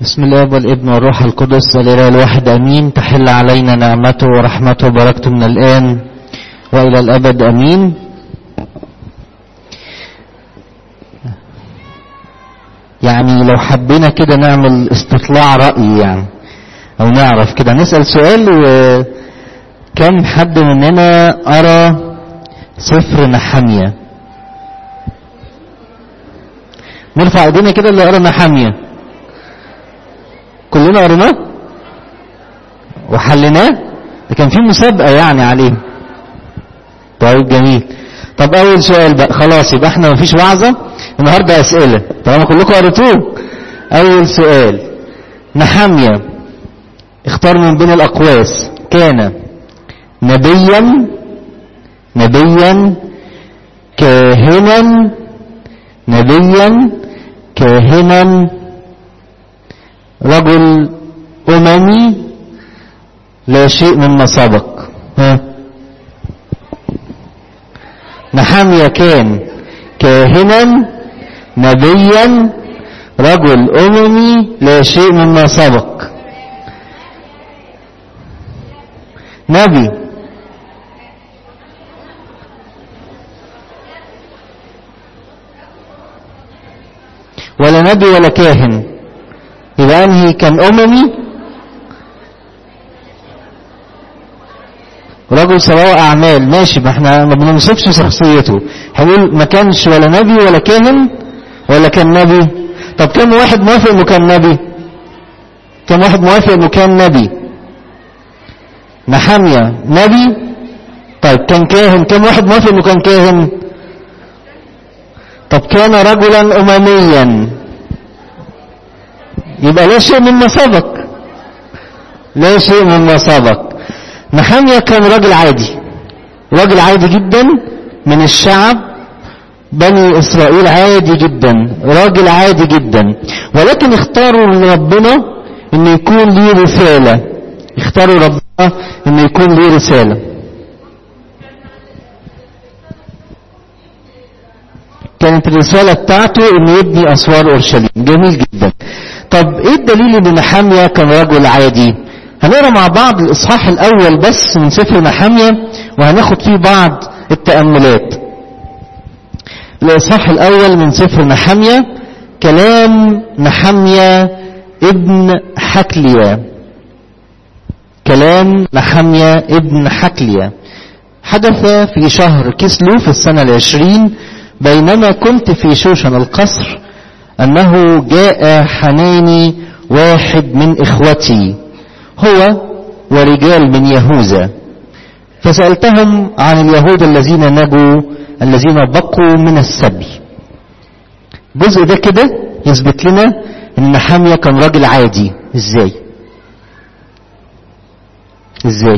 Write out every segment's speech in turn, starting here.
بسم الله والابن والروح القدس الاله الواحد امين تحل علينا نعمته ورحمته وبركته من الان والى الابد امين يعني لو حبينا كده نعمل استطلاع راي يعني او نعرف كده نسال سؤال وكم حد مننا ارى سفر نحميه نرفع ايدينا كده اللي قرا نحميه كلنا قريناه وحليناه ده كان في مسابقه يعني عليه طيب جميل طب اول سؤال بقى خلاص يبقى احنا مفيش وعظه النهارده اسئله طالما كلكم قريتوه اول سؤال نحميه اختار من بين الاقواس كان نبيا نبيا كاهنا نبيا كاهنا رجل أممي لا شيء مما سبق ها نحمية كان كاهنا نبيا رجل أممي لا شيء مما سبق نبي ولا نبي ولا كاهن يبقى انهي كان اممي رجل سواء اعمال ماشي ما احنا ما بنوصفش شخصيته هنقول ما كانش ولا نبي ولا كاهن ولا كان نبي طب كم واحد موافق انه كان نبي كم واحد موافق انه كان نبي نحمية نبي طيب كان كاهن كم واحد موافق انه كان كاهن طب كان رجلا امميا يبقى لا شيء مما سبق لا شيء مما سبق نحمية كان راجل عادي راجل عادي جدا من الشعب بني إسرائيل عادي جدا راجل عادي جدا ولكن اختاروا ربنا انه يكون ليه رسالة اختاروا ربنا انه يكون ليه رسالة كانت الرسالة بتاعته انه يبني اسوار اورشليم جميل جدا طب ايه الدليل ان نحامية كان رجل عادي هنقرا مع بعض الاصحاح الاول بس من سفر نحامية وهناخد فيه بعض التأملات الاصحاح الاول من سفر نحامية كلام نحامية ابن حكلية كلام نحامية ابن حكلية حدث في شهر كسلو في السنة العشرين بينما كنت في شوشن القصر أنه جاء حناني واحد من إخوتي هو ورجال من يهوذا فسألتهم عن اليهود الذين نجوا الذين بقوا من السبي الجزء ده كده يثبت لنا ان حامية كان راجل عادي ازاي ازاي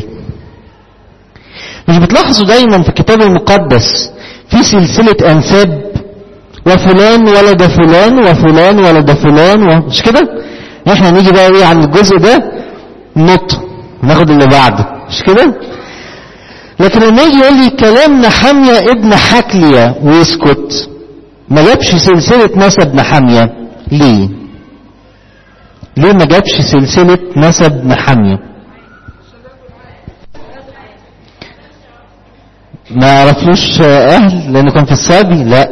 مش بتلاحظوا دايما في الكتاب المقدس في سلسلة انساب وفلان ولد فلان وفلان ولد فلان مش كده احنا نيجي بقى ايه عن الجزء ده نط ناخد اللي بعده مش كده لكن لما يجي يقول لي كلام نحمية ابن حكلية ويسكت ما جابش سلسلة نسب نحمية ليه ليه ما جابش سلسلة نسب نحمية ما عرفلوش اهل لانه كان في السابي لا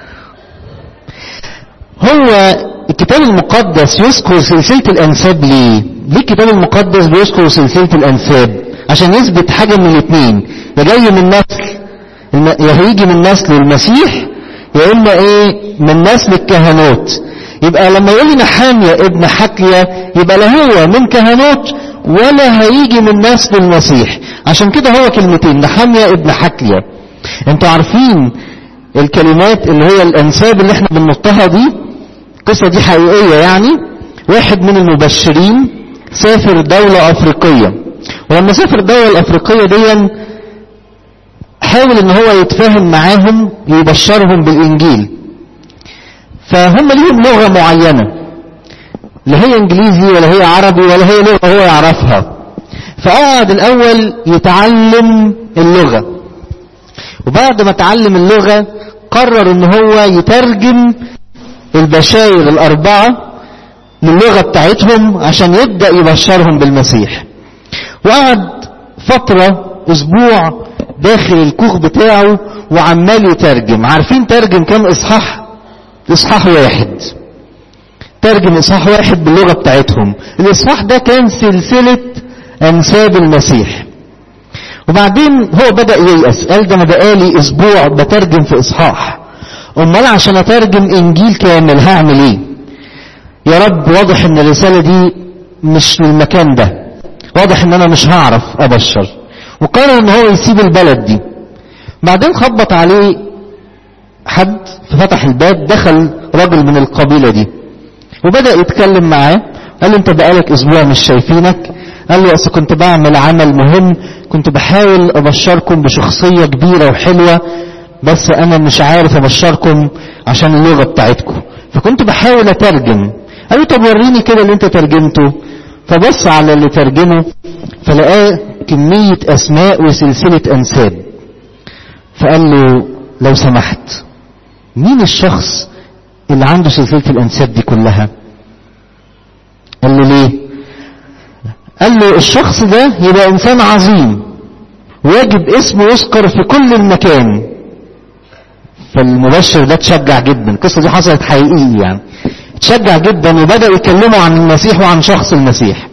هو الكتاب المقدس يذكر سلسلة الأنساب ليه؟ ليه الكتاب المقدس بيذكر سلسلة الأنساب؟ عشان يثبت حاجة من الاثنين يا جاي من نسل يا هيجي من نسل المسيح يا إما إيه من نسل الكهنوت يبقى لما يقول لي نحامية ابن حكية يبقى لا هو من كهنوت ولا هيجي من نسل المسيح عشان كده هو كلمتين نحامية ابن حكية انتوا عارفين الكلمات اللي هي الأنساب اللي احنا بننطها دي القصة دي حقيقية يعني واحد من المبشرين سافر دولة أفريقية ولما سافر الدولة الأفريقية دي حاول ان هو يتفاهم معاهم يبشرهم بالإنجيل فهم ليهم لغة معينة لا هي انجليزي ولا هي عربي ولا هي لغة هو يعرفها فقعد الأول يتعلم اللغة وبعد ما تعلم اللغة قرر ان هو يترجم البشاير الأربعة للغة بتاعتهم عشان يبدأ يبشرهم بالمسيح وقعد فترة اسبوع داخل الكوخ بتاعه وعمال يترجم عارفين ترجم كام اصحاح اصحاح واحد ترجم اصحاح واحد باللغة بتاعتهم الاصحاح ده كان سلسلة انساب المسيح وبعدين هو بدأ ييأس قال ده انا بقالي اسبوع بترجم في اصحاح امال عشان اترجم انجيل كامل هعمل ايه يا رب واضح ان الرسالة دي مش للمكان ده واضح ان انا مش هعرف ابشر وقرر ان هو يسيب البلد دي بعدين خبط عليه حد ففتح الباب دخل رجل من القبيلة دي وبدأ يتكلم معاه قال له انت بقالك اسبوع مش شايفينك قال له اصل كنت بعمل عمل مهم كنت بحاول ابشركم بشخصية كبيرة وحلوة بس انا مش عارف ابشركم عشان اللغة بتاعتكم فكنت بحاول اترجم قال له طب وريني كده اللي انت ترجمته فبص على اللي ترجمه فلقاه كمية اسماء وسلسلة انساب فقال له لو سمحت مين الشخص اللي عنده سلسلة الانساب دي كلها قال له ليه قال له الشخص ده يبقى انسان عظيم ويجب اسمه يذكر في كل المكان فالمبشر ده تشجع جدا القصة دي حصلت حقيقية يعني تشجع جدا وبدأ يكلموا عن المسيح وعن شخص المسيح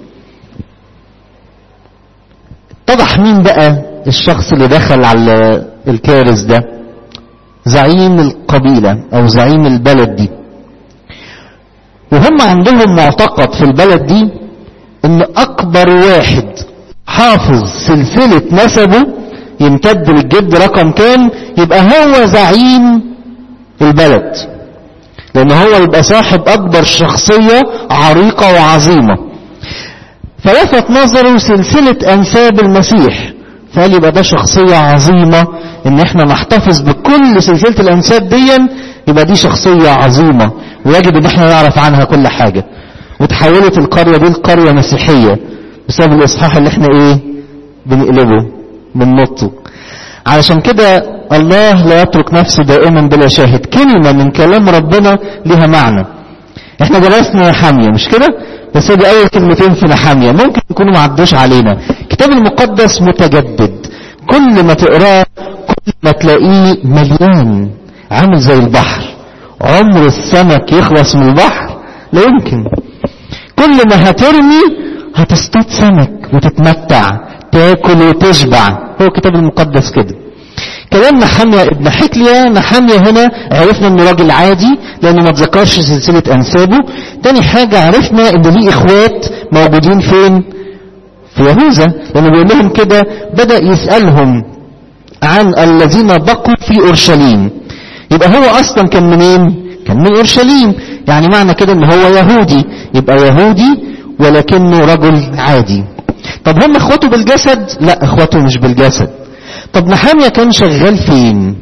اتضح مين بقى الشخص اللي دخل على الكارث ده زعيم القبيلة او زعيم البلد دي وهم عندهم معتقد في البلد دي ان اكبر واحد حافظ سلسلة نسبه يمتد للجد رقم كام يبقى هو زعيم البلد لان هو يبقى صاحب اكبر شخصية عريقة وعظيمة فلفت نظره سلسلة انساب المسيح فقال يبقى ده شخصية عظيمة ان احنا نحتفظ بكل سلسلة الانساب دي يبقى دي شخصية عظيمة ويجب ان احنا نعرف عنها كل حاجة وتحولت القرية دي لقرية مسيحية بسبب الاصحاح اللي احنا ايه بنقلبه بننطه علشان كده الله لا يترك نفسه دائما بلا شاهد كلمة من كلام ربنا لها معنى احنا درسنا نحامية مش كده بس دي اول كلمتين في نحامية ممكن يكونوا ما عدوش علينا الكتاب المقدس متجدد كل ما تقراه كل ما تلاقيه مليان عامل زي البحر عمر السمك يخلص من البحر لا يمكن كل ما هترمي هتصطاد سمك وتتمتع تاكل وتشبع هو الكتاب المقدس كده كلام نحامية ابن حكلية نحامية هنا عرفنا انه راجل عادي لانه ما تذكرش سلسلة انسابه تاني حاجة عرفنا ان ليه اخوات موجودين فين في يهوذا لانه بيقول لهم كده بدأ يسألهم عن الذين بقوا في اورشليم يبقى هو اصلا كان منين كان من اورشليم يعني معنى كده ان هو يهودي يبقى يهودي ولكنه رجل عادي طب هم اخواته بالجسد لا اخواته مش بالجسد طب نحامية كان شغال فين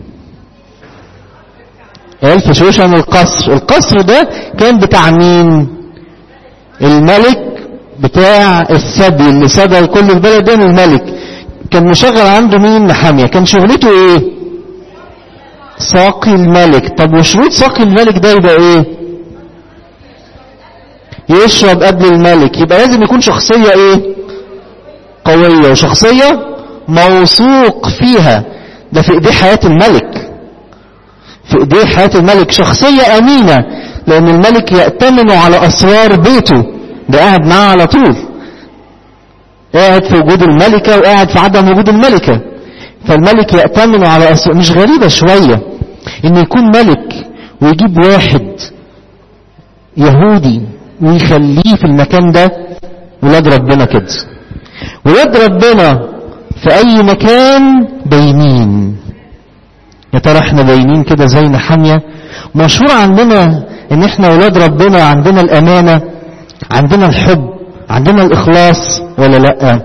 قال في شوشن القصر القصر ده كان بتاع مين الملك بتاع السبي اللي سبى كل البلد ده الملك كان مشغل عنده مين نحامية كان شغلته ايه ساقي الملك طب وشروط ساقي الملك ده يبقى ايه يشرب قبل الملك يبقى لازم يكون شخصية ايه قوية وشخصية موثوق فيها ده في ايديه حياة الملك في ايديه حياة الملك شخصية امينة لان الملك يأتمن على اسرار بيته ده قاعد معاه على طول قاعد في وجود الملكة وقاعد في عدم وجود الملكة فالملك يأتمن على أسرار مش غريبة شوية ان يكون ملك ويجيب واحد يهودي ويخليه في المكان ده ولاد ربنا كده ولاد ربنا في اي مكان باينين يا ترى احنا باينين كده زي نحامية مشهور عندنا ان احنا ولاد ربنا عندنا الامانة عندنا الحب عندنا الاخلاص ولا لا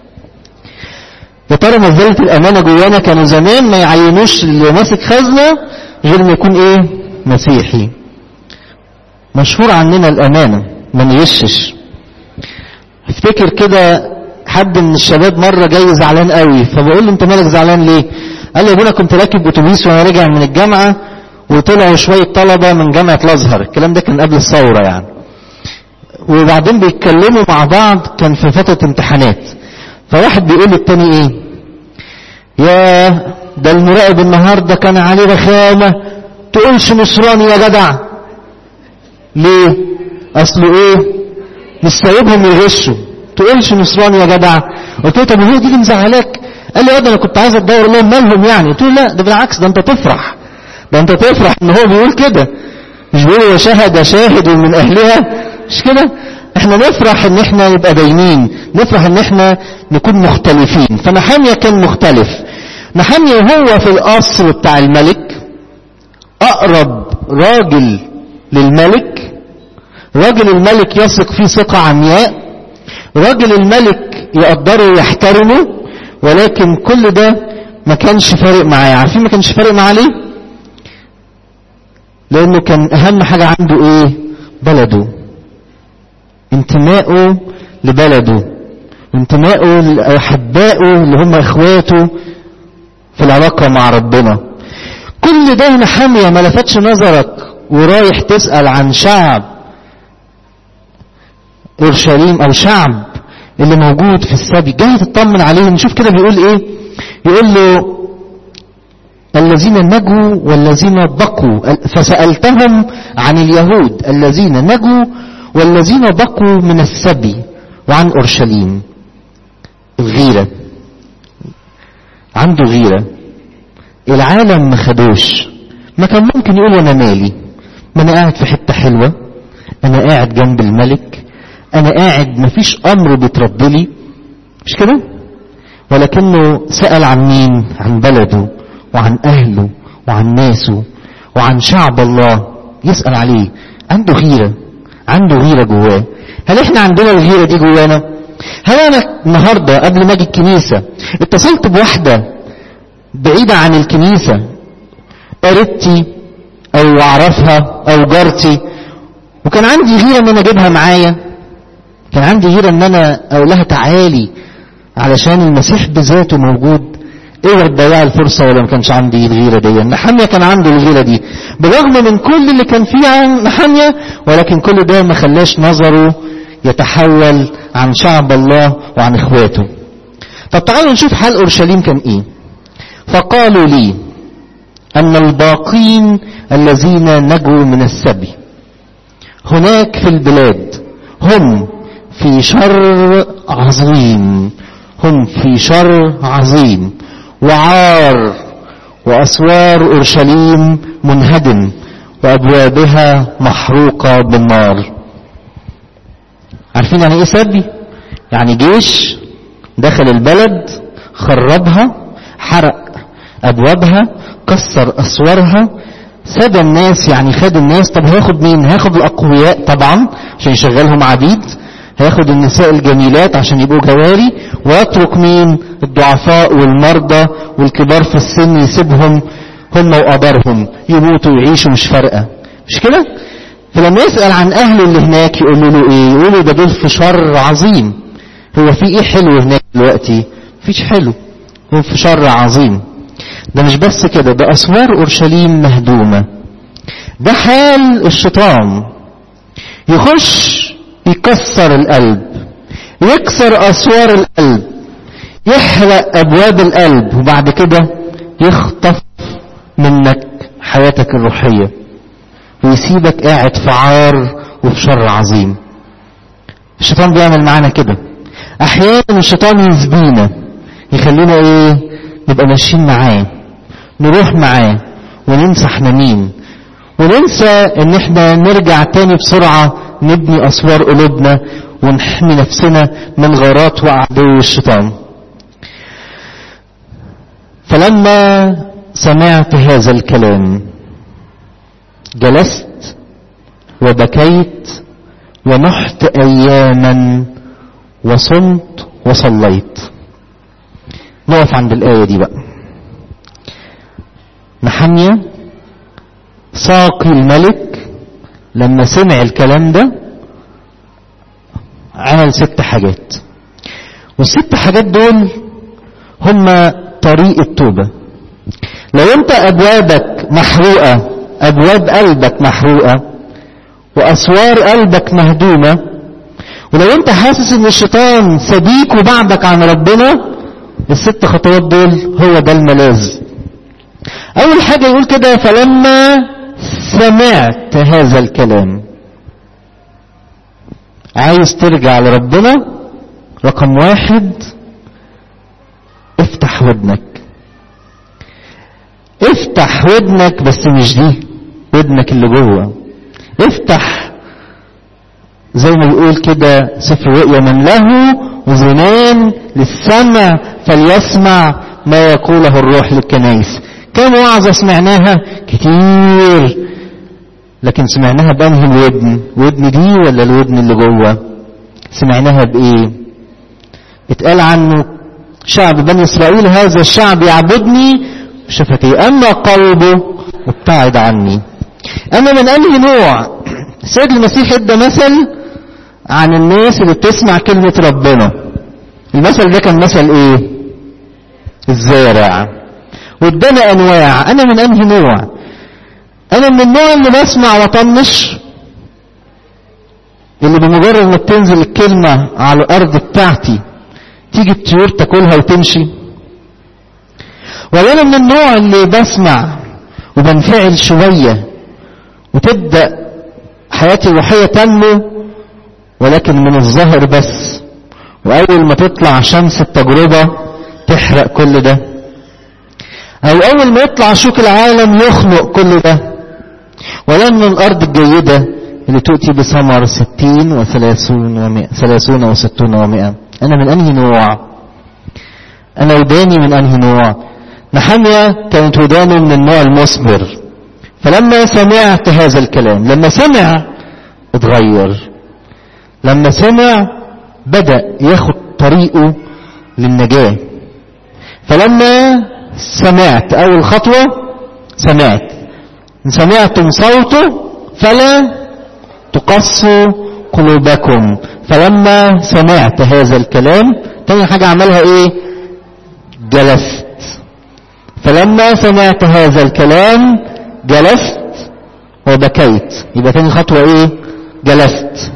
يا ترى ما زالت الامانة جوانا كانوا زمان ما يعينوش اللي ماسك خزنة غير ما يكون ايه مسيحي مشهور عننا الامانة ما نيشش افتكر كده حد من الشباب مرة جاي زعلان قوي فبقول له انت مالك زعلان ليه قال لي يا ابونا كنت راكب اتوبيس وانا راجع من الجامعة وطلعوا شوية طلبة من جامعة الازهر الكلام ده كان قبل الثورة يعني وبعدين بيتكلموا مع بعض كان في فترة امتحانات فواحد بيقول للتاني ايه يا ده المراقب النهاردة كان عليه رخامة تقولش نصراني يا جدع ليه اصله ايه مش سايبهم يغشوا تقولش نصراني يا جدع قلت له طب هي دي اللي مزعلاك قال لي اه ده انا كنت عايز ادور لهم مالهم يعني قلت له لا ده بالعكس ده انت تفرح ده انت تفرح ان هو بيقول كده مش بيقول وشهد شاهد من اهلها مش كده احنا نفرح ان احنا نبقى باينين نفرح ان احنا نكون مختلفين فنحامية كان مختلف نحامية وهو في القصر بتاع الملك اقرب راجل للملك راجل الملك يثق فيه ثقة عمياء راجل الملك يقدره ويحترمه ولكن كل ده ما كانش فارق معاه عارفين ما كانش فارق معاه ليه لانه كان اهم حاجة عنده ايه بلده انتمائه لبلده انتمائه لأحبائه اللي هم اخواته في العلاقة مع ربنا كل ده نحامية ما لفتش نظرك ورايح تسأل عن شعب اورشليم او شعب اللي موجود في السبي جاي تطمن عليه نشوف كده بيقول ايه يقول له الذين نجوا والذين بقوا فسألتهم عن اليهود الذين نجوا والذين بقوا من السبي وعن أورشليم الغيرة عنده غيرة العالم ما خدوش ما كان ممكن يقول انا مالي ما انا قاعد في حتة حلوة انا قاعد جنب الملك انا قاعد مفيش امر بيترد لي مش كده ولكنه سأل عن مين عن بلده وعن اهله وعن ناسه وعن شعب الله يسأل عليه عنده غيرة عنده غيرة جواه هل احنا عندنا الغيرة دي جوانا هل انا النهاردة قبل ما اجي الكنيسة اتصلت بواحدة بعيدة عن الكنيسة قريبتي او اعرفها او جارتي وكان عندي غيرة ان انا اجيبها معايا كان عندي غيرة ان انا اقول لها تعالي علشان المسيح بذاته موجود اوعى تضيع الفرصة ولا ما كانش عندي الغيرة دي نحمية كان عنده الغيرة دي بالرغم من كل اللي كان فيه عن نحمية ولكن كل ده ما خلاش نظره يتحول عن شعب الله وعن اخواته طب تعالوا نشوف حال اورشليم كان ايه فقالوا لي ان الباقين الذين نجوا من السبي هناك في البلاد هم في شر عظيم هم في شر عظيم وعار وأسوار أورشليم منهدم وأبوابها محروقة بالنار عارفين يعني إيه سبي؟ يعني جيش دخل البلد خربها حرق أبوابها كسر أسوارها ساب الناس يعني خد الناس طب هياخد مين هياخد الأقوياء طبعا عشان يشغلهم عبيد هياخد النساء الجميلات عشان يبقوا جواري ويترك مين الضعفاء والمرضى والكبار في السن يسيبهم هم وقدرهم يموتوا ويعيشوا مش فارقه مش كده فلما يسأل عن أهله اللي هناك يقولوا له إيه يقولوا ده دول في شر عظيم هو في إيه حلو هناك دلوقتي مفيش حلو هو في شر عظيم ده مش بس كده ده أسوار أورشليم مهدومة ده حال الشيطان يخش يكسر القلب يكسر أسوار القلب يحرق أبواب القلب وبعد كده يخطف منك حياتك الروحية ويسيبك قاعد في عار وفي شر عظيم الشيطان بيعمل معانا كده أحيانا الشيطان يسبينا يخلينا إيه نبقى ماشيين معاه نروح معاه وننسى احنا مين وننسى ان احنا نرجع تاني بسرعة نبني اسوار قلوبنا ونحمي نفسنا من غارات وعدو الشيطان فلما سمعت هذا الكلام جلست وبكيت ونحت اياما وصمت وصليت نقف عند الايه دي بقى نحمية ساقي الملك لما سمع الكلام ده عمل ست حاجات والست حاجات دول هما طريق التوبة لو انت ابوابك محروقة ابواب قلبك محروقة واسوار قلبك مهدومة ولو انت حاسس ان الشيطان صديق وبعدك عن ربنا الست خطوات دول هو ده الملاذ اول حاجة يقول كده فلما سمعت هذا الكلام عايز ترجع لربنا رقم واحد افتح ودنك افتح ودنك بس مش دي ودنك اللي جوه افتح زي ما بيقول كده سفر رؤيا من له وزنان للسمع فليسمع ما يقوله الروح للكنائس كم وعظة سمعناها كتير لكن سمعناها بأنهي الودن ودن دي ولا الودن اللي جوه سمعناها بإيه اتقال عنه شعب بني إسرائيل هذا الشعب يعبدني شفتي أما قلبه مبتعد عني أما من أنهي نوع السيد المسيح ادى مثل عن الناس اللي بتسمع كلمة ربنا المثل ده كان مثل ايه الزارع وادانا انواع انا من انهي نوع انا من النوع اللي بسمع واطنش اللي بمجرد ما بتنزل الكلمة على الارض بتاعتي تيجي الطيور تاكلها وتمشي ولا انا من النوع اللي بسمع وبنفعل شوية وتبدأ حياتي الروحية تنمو ولكن من الظاهر بس وأول ما تطلع شمس التجربة تحرق كل ده أو أول ما يطلع شوك العالم يخنق كل ده ولا من الأرض الجيدة اللي تؤتي بثمر ستين وثلاثون ومئة ثلاثون وستون ومئة أنا من أنهي نوع أنا وداني من أنهي نوع نحمية كانت ودانه من النوع المصبر فلما سمعت هذا الكلام لما سمع اتغير لما سمع بدأ ياخد طريقه للنجاة فلما سمعت أول خطوة سمعت إن سمعتم صوته فلا تقصوا قلوبكم فلما سمعت هذا الكلام تاني حاجة عملها ايه جلست فلما سمعت هذا الكلام جلست وبكيت يبقى تاني خطوة ايه جلست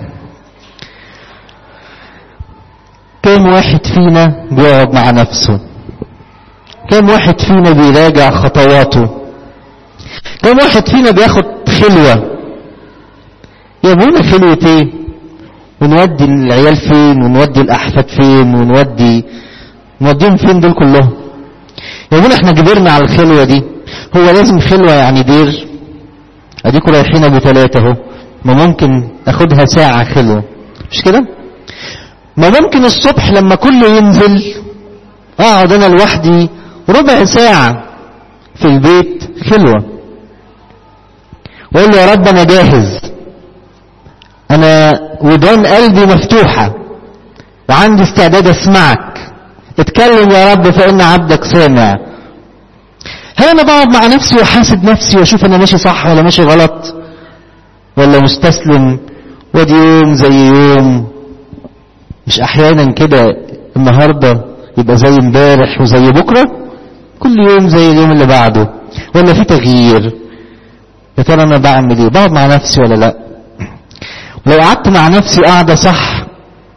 كم واحد فينا بيقعد مع نفسه كم واحد فينا بيراجع خطواته كم واحد فينا بياخد خلوة يا ابونا خلوة ايه ونودي العيال فين ونودي الاحفاد فين ونودي نوديهم فين دول كلهم يا ابونا احنا كبرنا على الخلوة دي هو لازم خلوة يعني دير اديكوا رايحين ابو ثلاثة اهو ما ممكن اخدها ساعة خلوة مش كده ما ممكن الصبح لما كله ينزل اقعد انا لوحدي ربع ساعة في البيت خلوة واقول له يا رب انا جاهز انا ودان قلبي مفتوحة وعندي استعداد اسمعك اتكلم يا رب فان عبدك سامع هل انا بقعد مع نفسي واحاسب نفسي واشوف انا ماشي صح ولا ماشي غلط ولا مستسلم وادي يوم زي يوم مش احيانا كده النهارده يبقى زي امبارح وزي بكره كل يوم زي اليوم اللي بعده ولا في تغيير يا ترى انا بعمل ايه بقعد مع نفسي ولا لا لو قعدت مع نفسي قاعده صح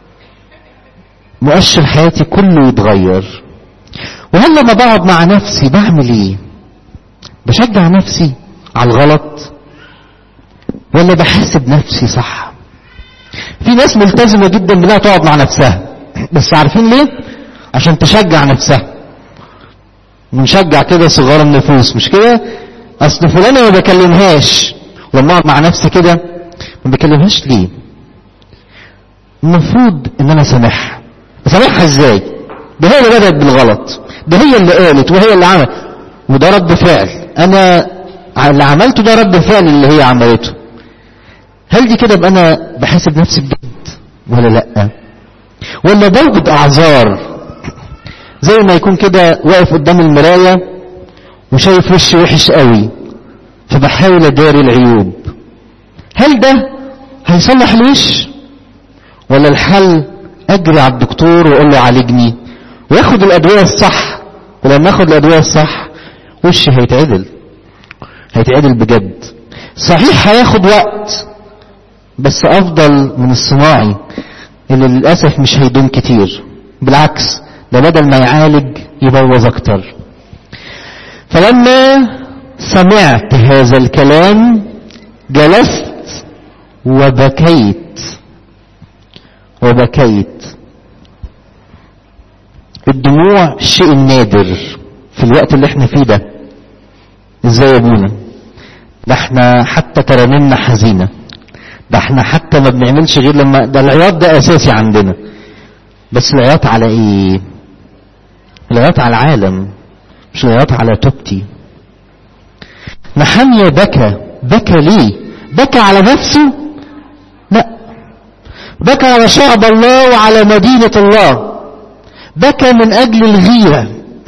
مؤشر حياتي كله يتغير وهل لما بقعد مع نفسي بعمل ايه بشجع نفسي على الغلط ولا بحاسب نفسي صح في ناس ملتزمه جدا بانها تقعد مع نفسها بس عارفين ليه عشان تشجع نفسها ونشجع كده صغار النفوس مش كده اصل فلانه ما بكلمهاش ولما اقعد مع نفسي كده ما بكلمهاش ليه المفروض ان انا سامحها اسامحها ازاي ده هي اللي بدات بالغلط ده هي اللي قالت وهي اللي عملت وده رد فعل انا اللي عملته ده رد فعل اللي هي عملته هل دي كده ابقى انا بحاسب نفسي بجد ولا لا ولا بوجد اعذار زي ما يكون كده واقف قدام المرايه وشايف وشي وحش قوي فبحاول اداري العيوب هل ده هيصلح الوش ولا الحل اجري على الدكتور واقول له عالجني وياخد الادويه الصح ولما اخد الادويه الصح وشي هيتعدل هيتعدل بجد صحيح هياخد وقت بس افضل من الصناعي اللي للأسف مش هيدوم كتير بالعكس ده بدل ما يعالج يبوظ أكتر فلما سمعت هذا الكلام جلست وبكيت وبكيت الدموع الشيء النادر في الوقت اللي احنا فيه ده ازاي يا ابونا ده احنا حتى ترانيمنا حزينه ده احنا حتى ما بنعملش غير لما ده العياط ده اساسي عندنا بس العياط على ايه العياط على العالم مش العياط على توبتي نحمية بكى بكى ليه بكى على نفسه لا بكى على شعب الله وعلى مدينة الله بكى من اجل الغيرة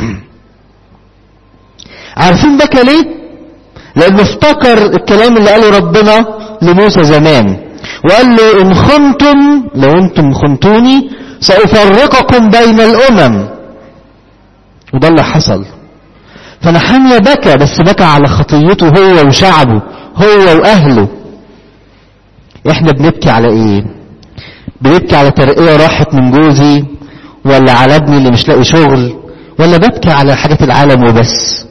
عارفين بكى ليه لانه افتكر الكلام اللي قاله ربنا لموسى زمان وقال له ان خنتم لو انتم خنتوني سافرقكم بين الامم وده اللي حصل فنحمية بكى بس بكى على خطيته هو وشعبه هو واهله احنا بنبكي على ايه بنبكي على ترقية راحت من جوزي ولا على ابني اللي مش لاقي شغل ولا ببكي على حاجات العالم وبس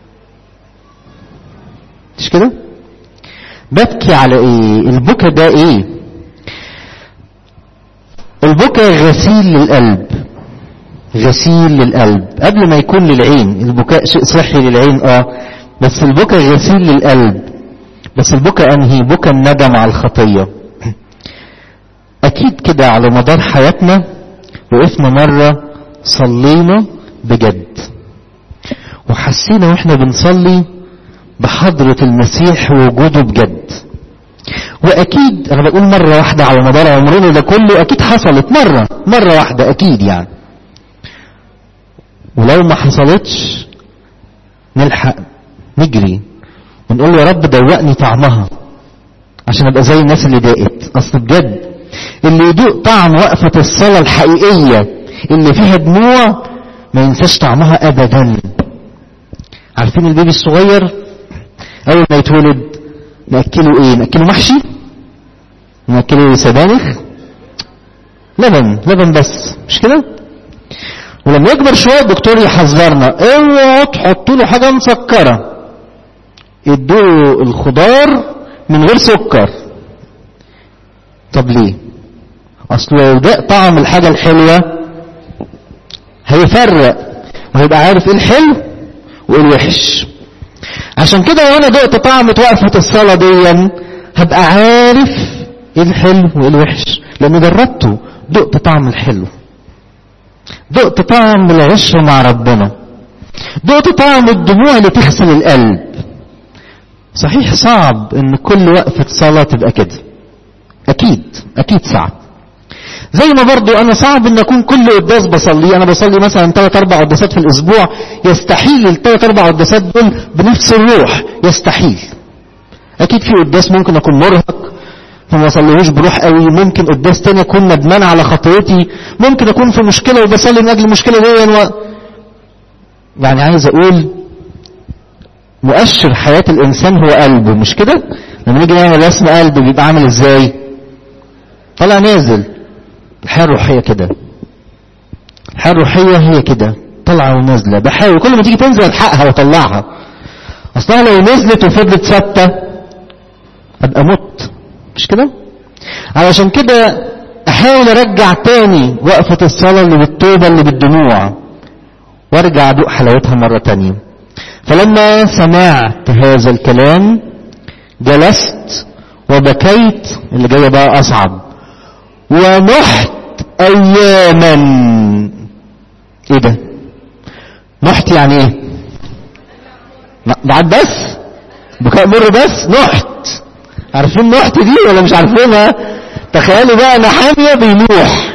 مش كده ببكي على ايه البكا ده ايه البكا غسيل للقلب غسيل للقلب قبل ما يكون للعين البكاء شيء صحي للعين اه بس البكا غسيل للقلب بس البكا انهي بكا الندم على الخطيه اكيد كده على مدار حياتنا وقفنا مره صلينا بجد وحسينا واحنا بنصلي بحضرة المسيح ووجوده بجد واكيد انا بقول مرة واحدة على مدار عمرنا ده كله اكيد حصلت مرة مرة واحدة اكيد يعني ولو ما حصلتش نلحق نجري ونقول له يا رب دوقني طعمها عشان ابقى زي الناس اللي ضاقت اصل بجد اللي يدوق طعم وقفة الصلاة الحقيقية اللي فيها دموع ما ينساش طعمها ابدا عارفين البيبي الصغير اول ما يتولد ناكله ايه ناكله محشي ناكله سبانخ لبن لبن بس مش كده ولما يكبر شويه الدكتور يحذرنا اوعوا تحطوا له حاجه مسكره ادوا الخضار من غير سكر طب ليه اصل لو ده طعم الحاجه الحلوه هيفرق وهيبقى عارف ايه الحلو وايه الوحش عشان كده وانا دقت طعم وقفة الصلاة دي هبقى عارف ايه الحلو وايه الوحش لان جربته دقت طعم الحلو دقت طعم العشرة مع ربنا دقت طعم الدموع اللي تغسل القلب صحيح صعب ان كل وقفة صلاة تبقى كده اكيد اكيد صعب زي ما برضو انا صعب ان اكون كل قداس بصلي انا بصلي مثلا ثلاث اربع قداسات في الاسبوع يستحيل الثلاث اربع قداسات دول بنفس الروح يستحيل اكيد في قداس ممكن اكون مرهق فما اصليهوش بروح قوي ممكن قداس تاني اكون ندمان على خطيتي ممكن اكون في مشكله وبصلي من اجل المشكله دي و... يعني عايز اقول مؤشر حياه الانسان هو قلبه مش كده لما نيجي نعمل رسم قلب بيبقى عامل ازاي طالع نازل الحياة الروحية كده الحياة الروحية هي كده طالعة ونازلة بحاول كل ما تيجي تنزل الحقها واطلعها اصلها لو نزلت وفضلت ثابتة ابقى مت مش كده علشان كده احاول ارجع تاني وقفة الصلاة اللي بالتوبة اللي بالدموع وارجع ادوق حلاوتها مرة تانية فلما سمعت هذا الكلام جلست وبكيت اللي جاية بقى اصعب ونحت اياما ايه ده نحت يعني ايه بعد بس بكاء مر بس نحت عارفين نحت دي ولا مش عارفينها تخيلوا بقى انا حامية بينوح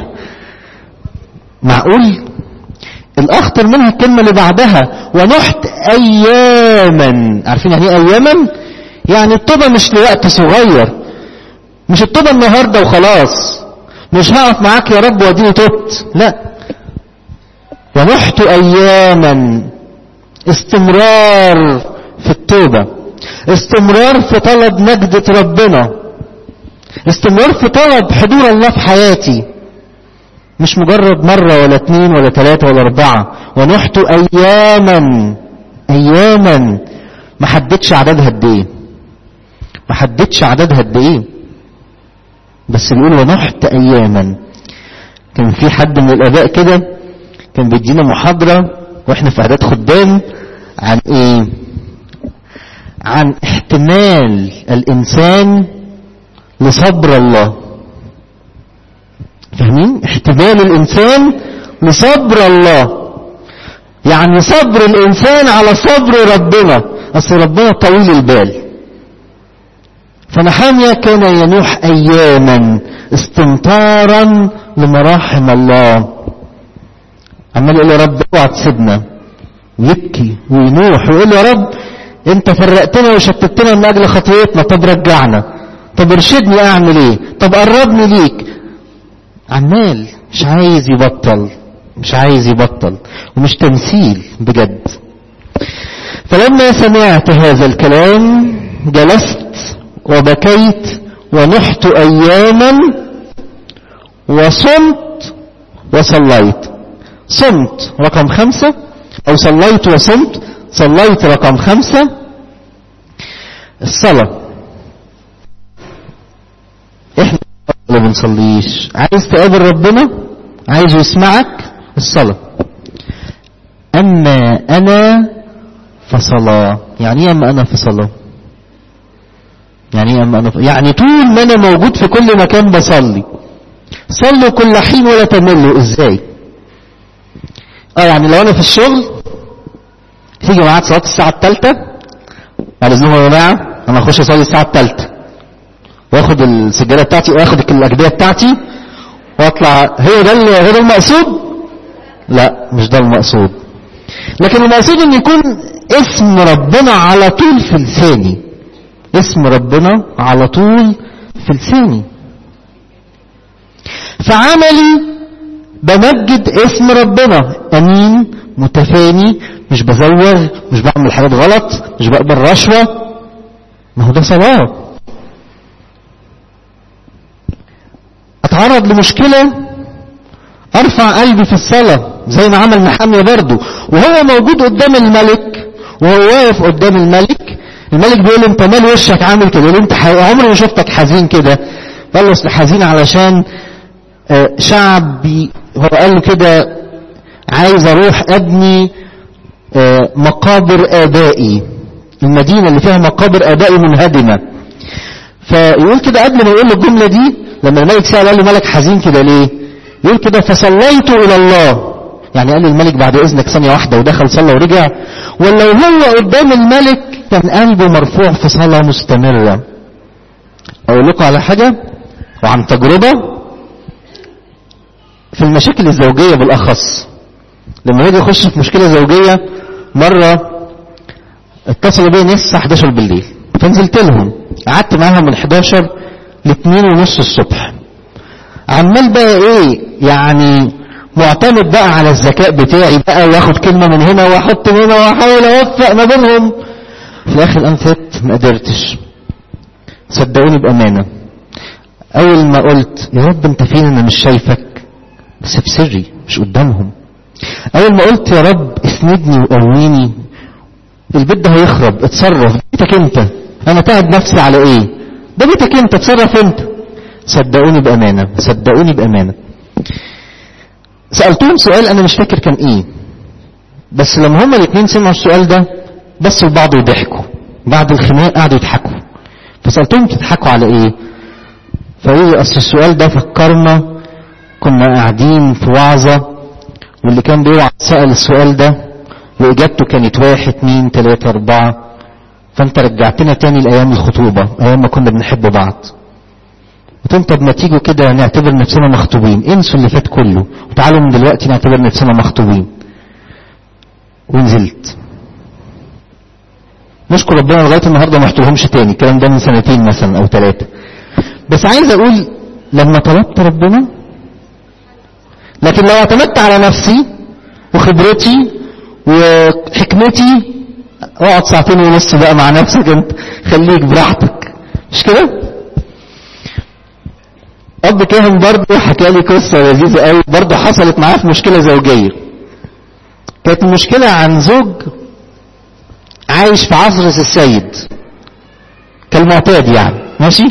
معقول الاخطر منها الكلمة اللي بعدها ونحت اياما عارفين يعني ايه اياما يعني الطوبة مش لوقت صغير مش الطوبة النهاردة وخلاص مش هقف معاك يا رب واديني تبت لا ونحت اياما استمرار في التوبة استمرار في طلب نجدة ربنا استمرار في طلب حضور الله في حياتي مش مجرد مرة ولا اتنين ولا تلاتة ولا اربعة ونحت اياما اياما ما حددش عددها قد ايه ما حددش عددها قد ايه بس بيقول ونحت اياما كان في حد من الاباء كده كان بيدينا محاضرة واحنا في اعداد خدام عن ايه عن احتمال الانسان لصبر الله فاهمين احتمال الانسان لصبر الله يعني صبر الانسان على صبر ربنا اصل ربنا طويل البال فنحامية كان ينوح اياما استمطارا لمراحم الله عمال يقول يا رب اوعى تسيبنا يبكي وينوح ويقول يا رب انت فرقتنا وشتتنا من اجل خطيتنا طب رجعنا طب ارشدني اعمل ايه طب قربني ليك عمال مش عايز يبطل مش عايز يبطل ومش تمثيل بجد فلما سمعت هذا الكلام جلست وبكيت ونحت اياما وصمت وصليت صمت رقم خمسة او صليت وصمت صليت رقم خمسة الصلاة احنا ما بنصليش عايز تقابل ربنا عايز يسمعك الصلاة اما انا فصلاة يعني ايه اما انا في صلاة يعني ايه اما انا في... يعني طول ما انا موجود في كل مكان بصلي صلوا كل حين ولا تملوا ازاي اه يعني لو انا في الشغل تيجي معاك صلاه الساعه الثالثه بعد اذنكم يا جماعه انا اخش اصلي الساعه الثالثه واخد السجاده بتاعتي واخد الاجبيه بتاعتي واطلع هي ده هو ده المقصود لا مش ده المقصود لكن المقصود ان يكون اسم ربنا على طول في لساني اسم ربنا على طول في لساني فعملي بمجد اسم ربنا امين متفاني مش بزوغ مش بعمل حاجات غلط مش بقبل رشوة ما هو ده صلاة اتعرض لمشكلة ارفع قلبي في الصلاة زي ما عمل محامية برضه وهو موجود قدام الملك وهو واقف قدام الملك الملك بيقول له انت مال وشك عامل كده يقول له انت عمري ما شفتك حزين كده قال له اصل حزين علشان شعبي هو قال له كده عايز اروح ابني مقابر ابائي المدينه اللي فيها مقابر ابائي منهدمه فيقول كده قبل ما يقول له الجمله دي لما الملك سال قال له ملك حزين كده ليه يقول كده فصليت الى الله يعني قال الملك بعد اذنك ثانيه واحده ودخل صلى ورجع ولو هو قدام الملك كان قلبه مرفوع في صلاه مستمره اقول لكم على حاجه وعن تجربه في المشاكل الزوجية بالأخص لما يجي يخش في مشكلة زوجية مرة اتصلوا بيا ناس الساعة 11 بالليل فنزلت لهم قعدت معاهم من 11 ل 2 ونص الصبح عمال بقى ايه يعني معتمد بقى على الذكاء بتاعي بقى واخد كلمة من هنا واحط من هنا واحاول اوفق ما بينهم في الاخر انفت ما قدرتش صدقوني بامانه اول ما قلت يا رب انت فين انا مش شايفك بس بسري مش قدامهم اول ما قلت يا رب اسندني وقويني البيت ده هيخرب اتصرف بيتك انت انا تعب نفسي على ايه ده بيتك انت اتصرف انت صدقوني بامانه صدقوني بامانه سالتهم سؤال انا مش فاكر كان ايه بس لما هما الاثنين سمعوا السؤال ده بصوا لبعض وضحكوا بعد الخناق قعدوا يضحكوا فسالتهم تضحكوا على ايه فقالوا اصل السؤال ده فكرنا كنا قاعدين في وعظة واللي كان بيوعظ سأل السؤال ده وإجابته كانت واحد اتنين تلاتة أربعة فأنت رجعتنا تاني لأيام الخطوبة أيام ما كنا بنحب بعض قلت لهم طب ما تيجوا كده نعتبر نفسنا مخطوبين انسوا اللي فات كله وتعالوا من دلوقتي نعتبر نفسنا مخطوبين ونزلت نشكر ربنا لغايه النهارده ما رحتلهمش تاني الكلام ده من سنتين مثلا او ثلاثه بس عايز اقول لما طلبت ربنا لكن لو اعتمدت على نفسي وخبرتي وحكمتي اقعد ساعتين ونص بقى مع نفسك انت خليك براحتك مش كده اب اب كاهن برضه حكى لي قصه لذيذه قوي برضه حصلت معاه في مشكله زوجيه كانت المشكله عن زوج عايش في عصر السيد كالمعتاد يعني ماشي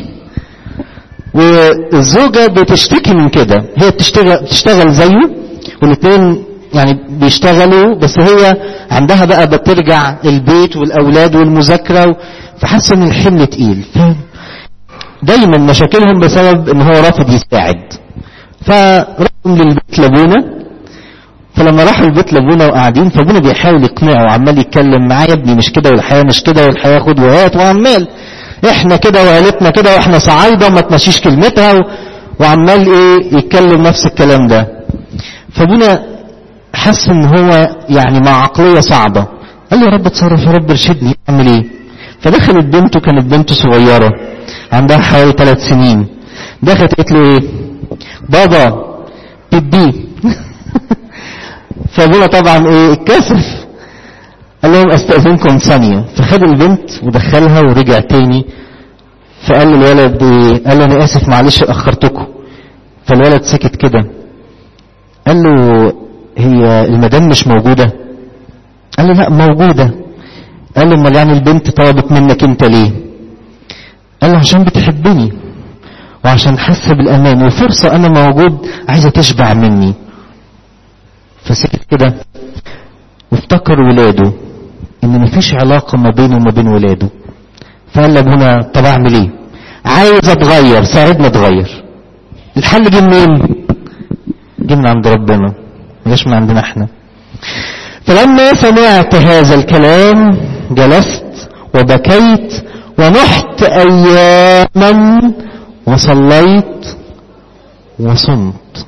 والزوجة بتشتكي من كده هي بتشتغل, بتشتغل زيه والاثنين يعني بيشتغلوا بس هي عندها بقى بترجع البيت والأولاد والمذاكرة فحاسة ان الحمل تقيل دايما مشاكلهم بسبب ان هو رافض يساعد فراحوا للبيت لابونا فلما راحوا البيت لابونا وقاعدين فابونا بيحاول يقنعه وعمال يتكلم معاه يا ابني مش كده والحياه مش كده والحياه خد وهات وعمال احنا كده وعيلتنا كده واحنا صعايده وما تمشيش كلمتها و... وعمال ايه يتكلم نفس الكلام ده فابونا حس ان هو يعني مع عقليه صعبه قال له يا رب اتصرف يا رب ارشدني اعمل ايه فدخلت بنته كانت بنته صغيره عندها حوالي ثلاث سنين دخلت قالت له ايه بابا بيبي فابونا طبعا ايه اتكسف قال لهم استاذنكم ثانيه فخد البنت ودخلها ورجع تاني فقال للولد ايه قال له انا اسف معلش اخرتكم فالولد سكت كده قال له هي المدام مش موجوده قال له لا موجوده قال له امال يعني البنت طلبت منك انت ليه قال له عشان بتحبني وعشان حاسه بالامان وفرصه انا موجود عايزه تشبع مني فسكت كده وافتكر ولاده ان مفيش علاقة ما بينه وما بين ولاده فقال لابونا طب اعمل ايه عايز اتغير ساعدنا اتغير الحل جه منين جه من عند ربنا مجاش من عندنا احنا فلما سمعت هذا الكلام جلست وبكيت ونحت اياما وصليت وصمت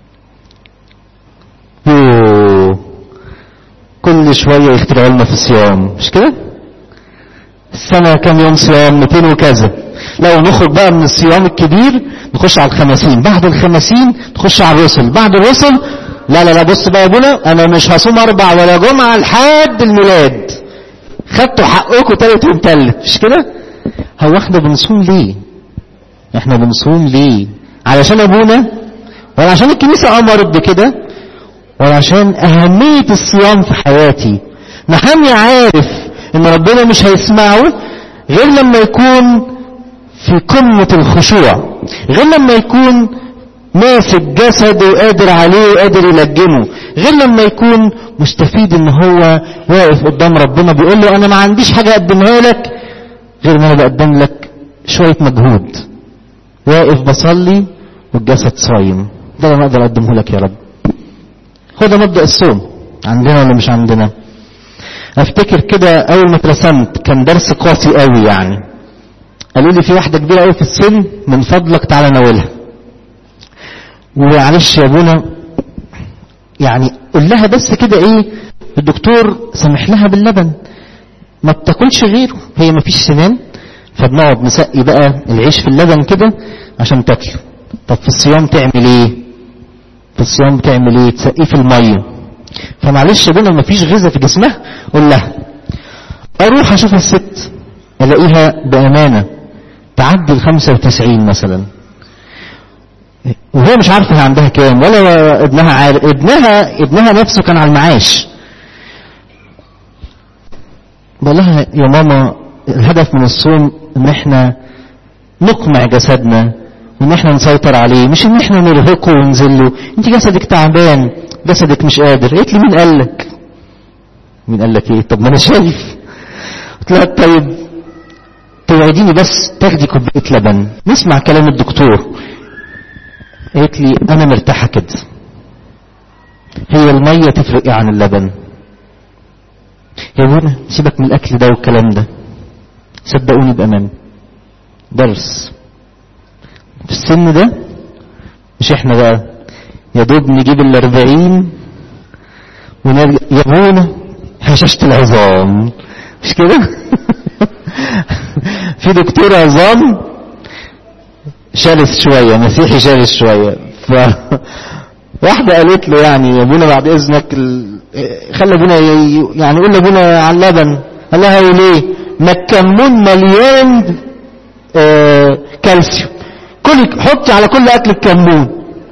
يوه كل شوية يخترعوا لنا في الصيام مش كده السنة كام يوم صيام 200 وكذا لو نخرج بقى من الصيام الكبير نخش على الخمسين بعد الخمسين نخش على الرسل بعد الرسل لا لا لا بص بقى يا ابونا انا مش هصوم اربع ولا جمعة لحد الميلاد خدتوا حقكم تالت ومتلت مش كده هو احنا بنصوم ليه احنا بنصوم ليه علشان ابونا ولا عشان الكنيسة امرت بكده ولا عشان اهمية الصيام في حياتي نحمي عارف ان ربنا مش هيسمعه غير لما يكون في قمة الخشوع غير لما يكون ماسك جسده وقادر عليه وقادر يلجمه غير لما يكون مستفيد ان هو واقف قدام ربنا بيقول له انا ما عنديش حاجة اقدمها لك غير ما انا بقدم لك شوية مجهود واقف بصلي والجسد صايم ده اللي انا اقدر اقدمه لك يا رب هو ده مبدأ الصوم عندنا ولا مش عندنا افتكر كده اول ما اترسمت كان درس قاسي قوي يعني قالوا لي في واحدة كبيرة قوي في السن من فضلك تعالى ناولها ومعلش يا ابونا يعني قول لها بس كده ايه الدكتور سمح لها باللبن ما بتاكلش غيره هي ما فيش سنان فبنقعد نسقي بقى العيش في اللبن كده عشان تاكله طب في الصيام تعمل ايه في الصيام بتعمل ايه تسقيه في الميه فمعلش يا ابونا ما فيش غذاء في جسمها قول لها اروح اشوف الست الاقيها بامانه تعدي ال 95 مثلا وهي مش عارفه هي عندها كام ولا ابنها عارف ابنها ابنها نفسه كان على المعاش بقول لها يا ماما الهدف من الصوم ان احنا نقمع جسدنا وان احنا نسيطر عليه مش ان احنا نرهقه ونذله انت جسدك تعبان جسدك مش قادر قالت لي مين قال لك مين قال لك ايه طب ما انا شايف قلت لها طيب توعديني بس تاخدي كوبايه لبن نسمع كلام الدكتور قالت لي انا مرتاحه كده هي الميه تفرق ايه عن اللبن يا ابونا سيبك من الاكل ده والكلام ده صدقوني بامان درس في السن ده مش احنا بقى يا دوب نجيب الاربعين ونرجع يا ابونا هشاشة العظام مش كده في دكتور عظام شرس شوية مسيحي شرس شوية ف واحدة قالت له يعني يا ابونا بعد اذنك ال... خلي ابونا ي... يعني قول لابونا على اللبن قال لها ليه ما الكمون مليان آه كالسيوم كل حطي على كل اكلك كمون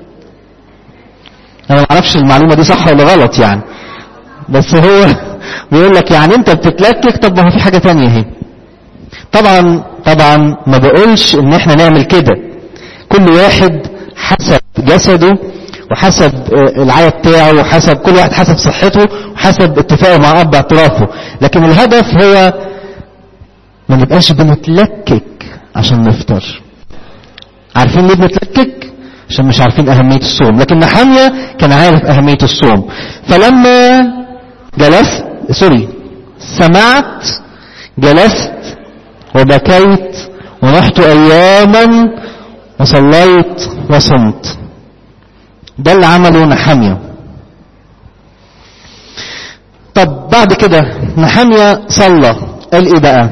انا ما اعرفش المعلومه دي صح ولا غلط يعني بس هو بيقول لك يعني انت بتتلكك طب ما هو في حاجه تانية اهي طبعا طبعا ما بقولش ان احنا نعمل كده كل واحد حسب جسده وحسب العيا بتاعه وحسب كل واحد حسب صحته وحسب اتفاقه مع اب اعترافه لكن الهدف هو ما نبقاش بنتلكك عشان نفطر عارفين ليه بنتلكك عشان مش عارفين اهميه الصوم لكن نحمية كان عارف اهميه الصوم فلما جلست سوري سمعت جلست وبكيت ونحت اياما وصليت وصمت ده اللي عمله نحمية طب بعد كده نحمية صلى قال ايه بقى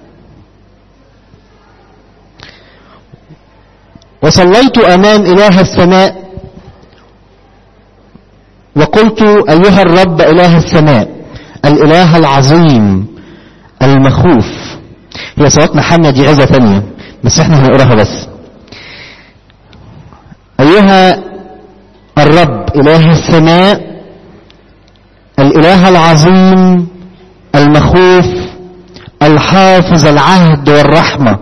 وصليت امام اله السماء وقلت ايها الرب اله السماء الاله العظيم المخوف هي صلاه نحمية دي عزة ثانية بس احنا هنقراها بس ايها الرب اله السماء الاله العظيم المخوف الحافظ العهد والرحمه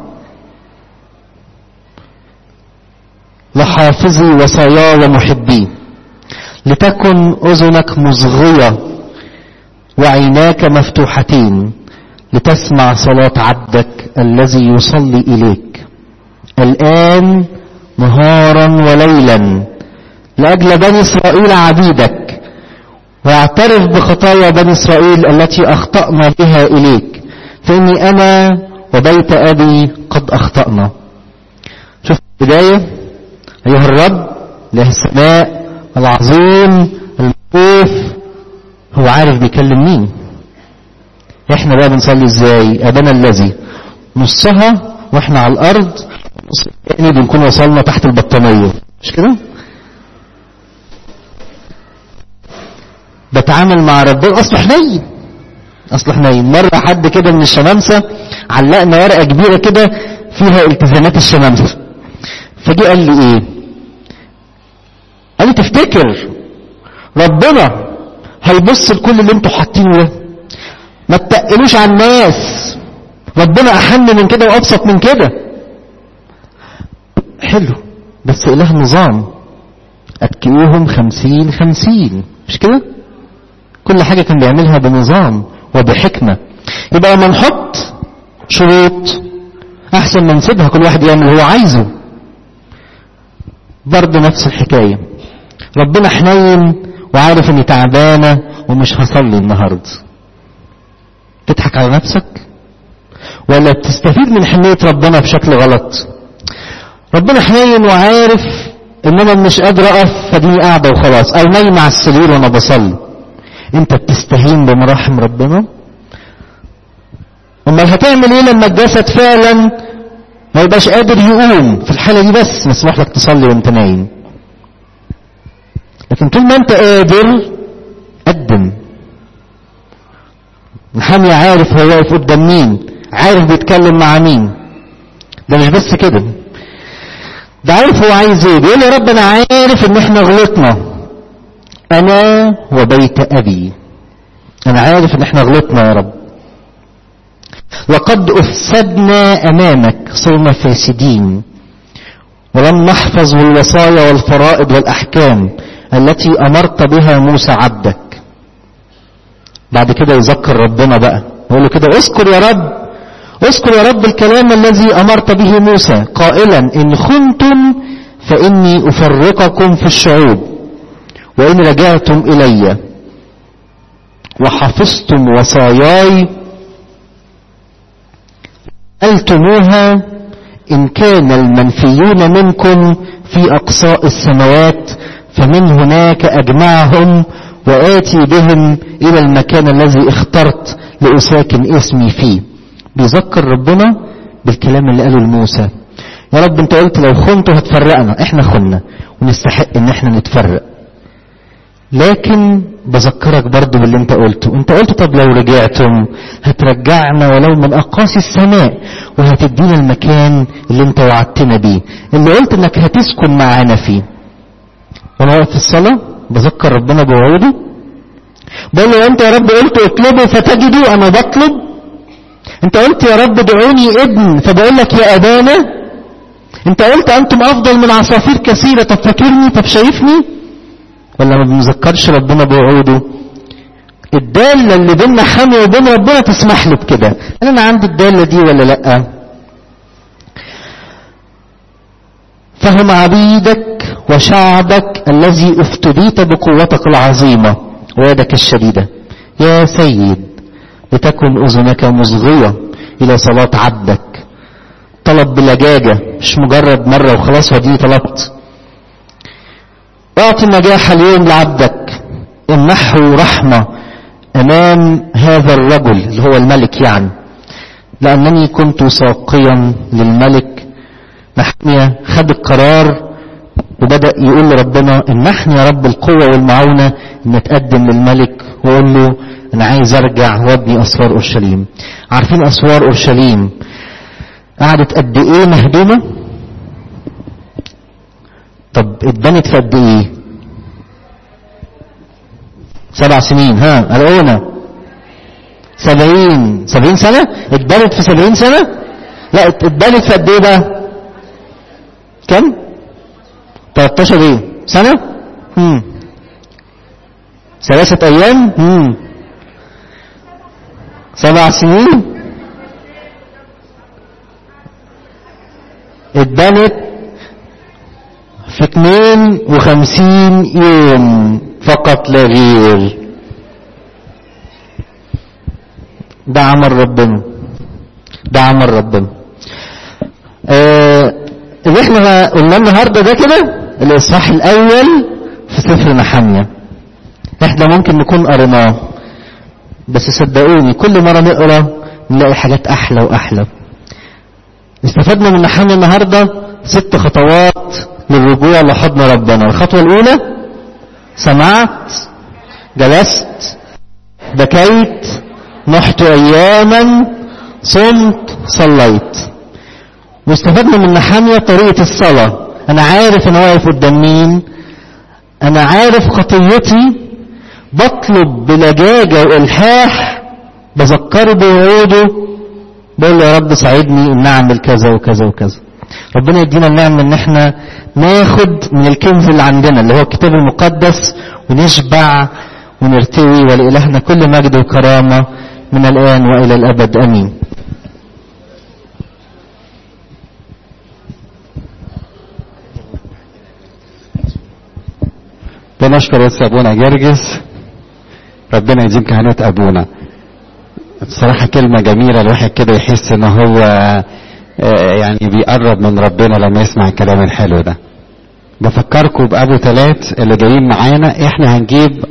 لحافظي وصايا ومحبي لتكن اذنك مصغيه وعيناك مفتوحتين لتسمع صلاه عبدك الذي يصلي اليك الان نهارا وليلا لاجل بني اسرائيل عبيدك واعترف بخطايا بني اسرائيل التي اخطانا بها اليك فاني انا وبيت ابي قد اخطانا شوف البدايه ايها الرب له السماء العظيم المخوف هو عارف بيكلم مين احنا بقى بنصلي ازاي ابانا الذي نصها واحنا على الارض النص الثاني بنكون وصلنا تحت البطانيه مش كده بتعامل مع ربنا اصل حنين اصل حنين مره حد كده من الشمامسه علقنا ورقه كبيره كده فيها التزامات الشمامسه فجي قال لي ايه قال لي تفتكر ربنا هيبص لكل اللي انتوا حاطينه ده ما تتقلوش على الناس ربنا احن من كده وابسط من كده حلو بس اله نظام اتكئوهم خمسين خمسين مش كده كل حاجة كان بيعملها بنظام وبحكمة يبقى لما نحط شروط احسن ما نسيبها كل واحد يعمل اللي هو عايزه برضه نفس الحكاية ربنا حنين وعارف اني تعبانة ومش هصلي النهاردة تضحك على نفسك ولا تستفيد من حنية ربنا بشكل غلط ربنا حنين وعارف ان انا مش قادر اقف فديني قاعدة وخلاص او نايم على السرير وانا بصلي انت بتستهين بمراحم ربنا امال هتعمل ايه لما الجسد فعلا ما يبقاش قادر يقوم في الحالة دي بس مسموح لك تصلي وانت نايم لكن طول ما انت قادر قدم محامي عارف هو واقف قدام مين عارف بيتكلم مع مين ده مش بس كده ده عارف هو عايز ايه بيقول يا رب انا عارف ان احنا غلطنا انا وبيت ابي انا عارف ان احنا غلطنا يا رب وقد افسدنا امامك صرنا فاسدين ولم نحفظ الوصايا والفرائض والاحكام التي امرت بها موسى عبدك بعد كده يذكر ربنا بقى يقول له كده اذكر يا رب اذكر يا رب الكلام الذي امرت به موسى قائلا ان خنتم فاني افرقكم في الشعوب وان رجعتم الي وحفظتم وصاياي ألتموها إن كان المنفيون منكم في أقصاء السماوات فمن هناك أجمعهم وآتي بهم إلى المكان الذي اخترت لأساكن اسمي فيه بيذكر ربنا بالكلام اللي قاله لموسى يا رب انت قلت لو خنتوا هتفرقنا احنا خنا ونستحق ان احنا نتفرق لكن بذكرك برضو باللي انت قلته انت قلت طب لو رجعتم هترجعنا ولو من اقاصي السماء وهتدينا المكان اللي انت وعدتنا بيه اللي قلت انك هتسكن معانا فيه وانا واقف في الصلاة بذكر ربنا بوعوده بقول له انت يا رب قلت اطلبوا فتجدوا انا بطلب انت قلت يا رب دعوني ابن فبقول لك يا ابانا انت قلت انتم افضل من عصافير كثيرة طب فاكرني طب شايفني ولا ما بنذكرش ربنا بوعوده الدالة اللي بيننا حامية وبين ربنا تسمح له بكده هل انا عندي الدالة دي ولا لا فهم عبيدك وشعبك الذي افتديت بقوتك العظيمة ويدك الشديدة يا سيد لتكن اذنك مصغية الى صلاة عبدك طلب بلجاجة مش مجرد مرة وخلاص ودي طلبت اعطي النجاح اليوم لعبدك امنحه رحمة امام هذا الرجل اللي هو الملك يعني لانني كنت ساقيا للملك نحمية خد القرار وبدأ يقول لربنا امنحني يا رب القوة والمعونة ان اتقدم للملك واقول له انا عايز ارجع وابني اسوار اورشليم عارفين اسوار اورشليم قعدت قد ايه مهدومة طب اتبنت في قد ايه سبع سنين ها الأولى سبعين سبعين سنة اتبنت في سبعين سنة لا اتبنت في قد ايه بقى كم 13 ايه سنة هم. ثلاثة ايام هم. سبع سنين اتبنت في 52 يوم فقط لا غير ده عمل ربنا ده عمل ربنا آه اللي احنا قلنا النهارده ده كده الاصحاح الاول في سفر نحمية احنا ممكن نكون قريناه بس صدقوني كل مرة نقرا نلاقي حاجات احلى واحلى استفدنا من نحمية النهارده ست خطوات للرجوع لحضن ربنا الخطوة الأولى سمعت جلست بكيت نحت أياما صمت صليت واستفدنا من نحامية طريقة الصلاة أنا عارف أنا واقف قدام مين أنا عارف خطيتي بطلب بلجاجة وإلحاح بذكره بوعوده بقول له يا رب ساعدني ان اعمل كذا وكذا وكذا ربنا يدينا النعمة ان احنا ناخد من الكنز اللي عندنا اللي هو الكتاب المقدس ونشبع ونرتوي ولإلهنا كل مجد وكرامة من الآن وإلى الأبد أمين بنشكر يا ابونا جرجس ربنا يديم كهنات ابونا بصراحه كلمه جميله الواحد كده يحس ان هو يعني بيقرب من ربنا لما يسمع الكلام الحلو ده بفكركم بابو تلات اللي جايين معانا احنا هنجيب